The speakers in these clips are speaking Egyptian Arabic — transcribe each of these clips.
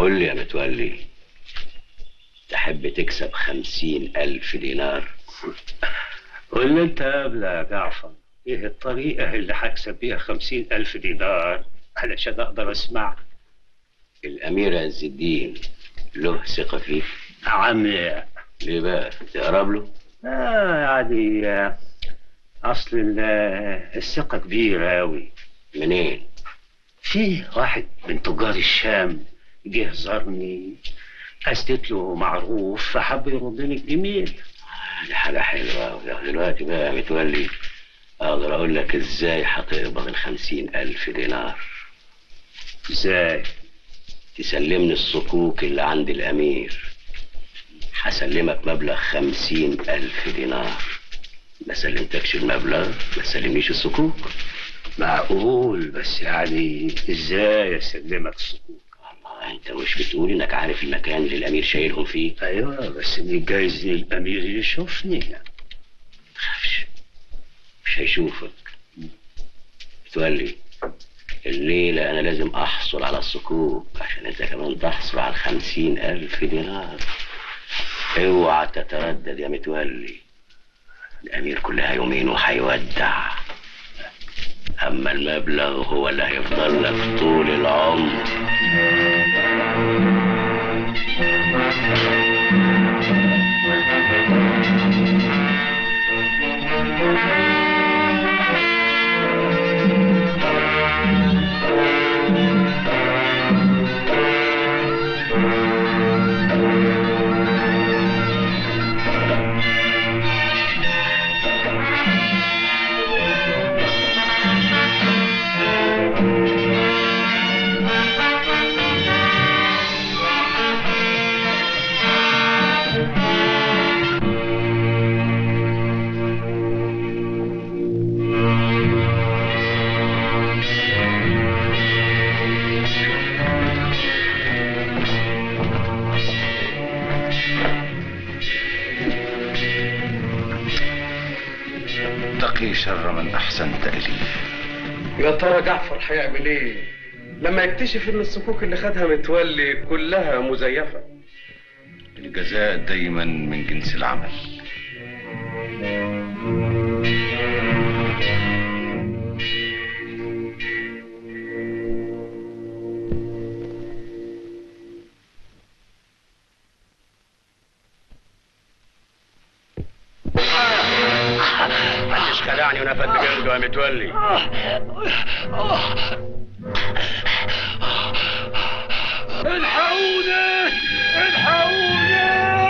قول لي يا متولي تحب تكسب خمسين ألف دينار قول لي انت قبل يا جعفر ايه الطريقة اللي هكسب بيها خمسين ألف دينار علشان أقدر أسمع الأمير عز الدين له ثقة فيك عم ليه بقى تقرب له آه يعني آه، أصل ال- آه، الثقة كبيرة أوي منين في واحد من تجار الشام جه زارني أسدت له معروف فحب يردني الجميل دي حاجة حلوة أوي دلوقتي بقى يا متولي أقدر أقول لك إزاي هتقبض الخمسين ألف دينار إزاي تسلمني الصكوك اللي عند الأمير هسلمك مبلغ خمسين ألف دينار ما سلمتكش المبلغ ما تسلمنيش الصكوك معقول بس يعني إزاي أسلمك الصكوك الله انت مش بتقول انك عارف المكان اللي الامير شايلهم فيه أيوة بس إن جايز الأمير يشوفني تخافش مش هيشوفك متولي الليلة أنا لازم أحصل على الصكوك عشان أنت كمان تحصل على الخمسين ألف دينار اوعى تتردد يا متولي الأمير كلها يومين وهيودع أما المبلغ هو اللي هيفضل لك طول العمر تقي شر من أحسنت إليه يا ترى جعفر هيعمل ايه لما يكتشف ان الصكوك اللي خدها متولي كلها مزيفه الجزاء دايما من جنس العمل محدش خدعني ونفد جلده يا متولي الحقوني الحقوني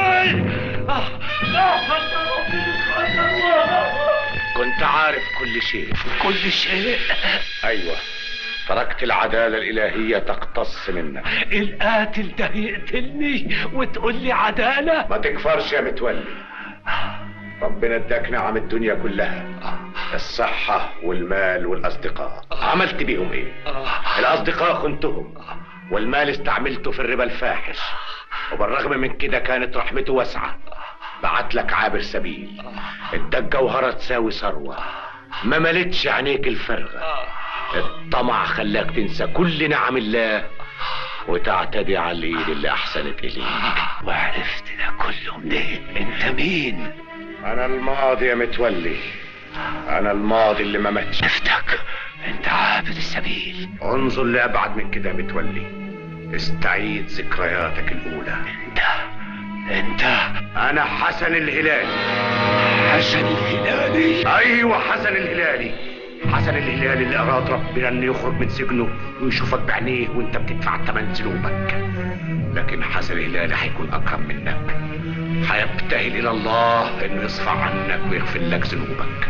كنت عارف كل شيء كل شيء أيوة تركت العدالة الإلهية تقتص منك القاتل ده يقتلني وتقول لي عدالة ما تكفرش يا متولي ربنا اداك نعم الدنيا كلها الصحة والمال والأصدقاء عملت بيهم ايه الأصدقاء خنتهم والمال استعملته في الربا الفاحش وبالرغم من كده كانت رحمته واسعة بعت لك عابر سبيل اداك جوهرة تساوي ثروة ما ملتش عينيك الفارغة الطمع خلاك تنسى كل نعم الله وتعتدي على الايد اللي احسنت اليك وعرفت ده كله منين انت مين انا الماضي يا متولي انا الماضي اللي ما ماتش شفتك انت عابر السبيل انظر لابعد من كده يا متولي استعيد ذكرياتك الاولى انت انت انا حسن الهلالي حسن الهلالي ايوه حسن الهلالي حسن الهلالي اللي اراد ربنا انه يخرج من سجنه ويشوفك بعينيه وانت بتدفع ثمن ذنوبك لكن حسن الهلالي هيكون اكرم منك هيبتهل الى الله انه يصفى عنك ويغفر لك ذنوبك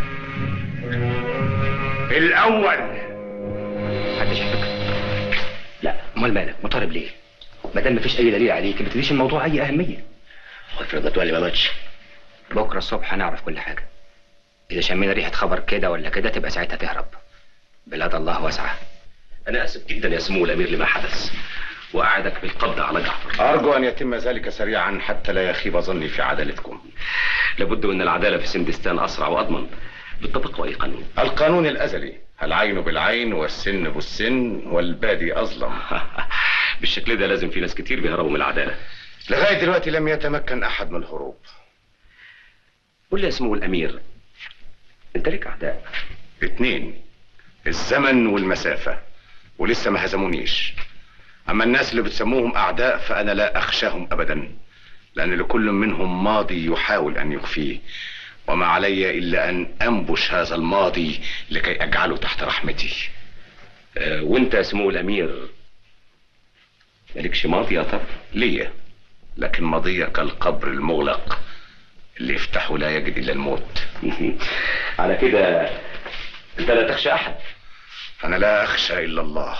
الاول محدش يحبك لا امال مالك مطالب ليه ما دام مفيش اي دليل عليك ما تديش الموضوع اي اهميه وافرض متولي ما ماتش بكره الصبح هنعرف كل حاجه اذا شمينا ريحه خبر كده ولا كده تبقى ساعتها تهرب بلاد الله واسعه انا اسف جدا يا سمو الامير لما حدث واعدك بالقبض على جعفر ارجو ان يتم ذلك سريعا حتى لا يخيب ظني في عدالتكم لابد من العداله في سندستان اسرع واضمن بالطبق اي قانون القانون الازلي العين بالعين والسن بالسن والبادي اظلم بالشكل ده لازم في ناس كتير بيهربوا من العداله لغايه دلوقتي لم يتمكن احد من الهروب قول لي يا سمو الامير انت ليك اعداء اتنين الزمن والمسافة ولسه ما هزمونيش أما الناس اللي بتسموهم أعداء فأنا لا أخشاهم أبدا لأن لكل منهم ماضي يحاول أن يخفيه وما علي إلا أن أنبش هذا الماضي لكي أجعله تحت رحمتي آه، وانت يا سمو الامير مالكش ماضي يا ترى ليا لكن ماضية كالقبر المغلق اللي يفتحه لا يجد إلا الموت على كده انت لا تخشى احد أنا لا أخشى إلا الله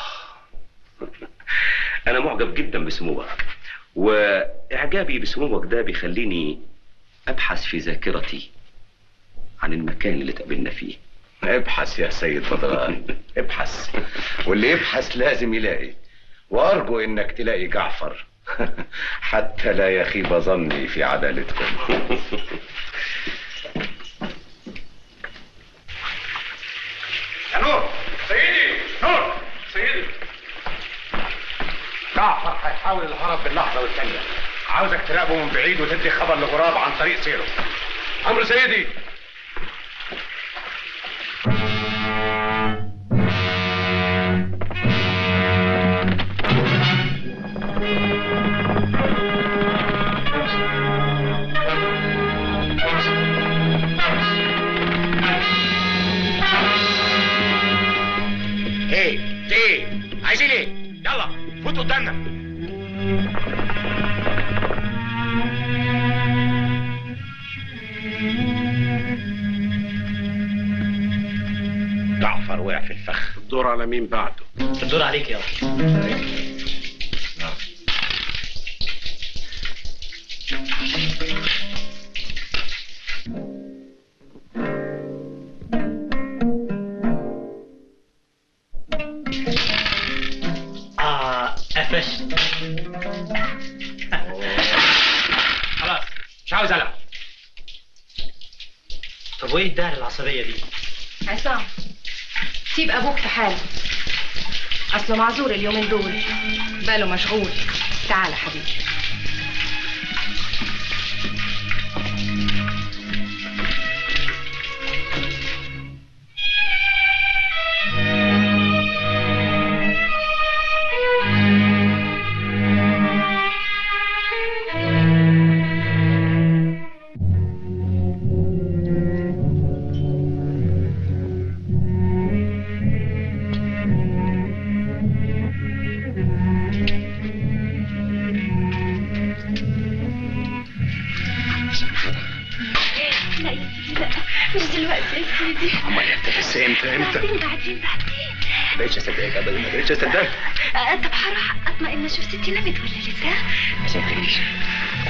انا معجب جدا بسموك واعجابي بسموك ده بيخليني ابحث في ذاكرتي عن المكان اللي تقابلنا فيه ابحث يا سيد بدران ابحث واللي يبحث لازم يلاقي وارجو انك تلاقي جعفر حتى لا يخيب ظني في عدالتكم يا نور سيدي نور سيدي جعفر هيحاول الهرب باللحظه والثانيه عاوزك تراقبه من بعيد وتدي خبر لغراب عن طريق سيره امر سيدي ايه في ايه عايزين ايه يلا فوتوا قدامنا جعفر وقع في الفخ الدور على مين بعده الدور عليك يا آه قفشت خلاص مش عاوز العب طب وايه الدهر العصبيه دي؟ عصام سيب ابوك في حاله اصله معذور اليومين دول باله مشغول تعال يا حبيبي لا يا سيدي لا مش دلوقتي يا سيدي امال انت لسه امتى امتى بعدين بعدين بعدين ما بقتش اصدقك ابدا ما بقتش اصدقك آه، طب هروح اطمئن اشوف ستي نامت ولا لسه ما تخليش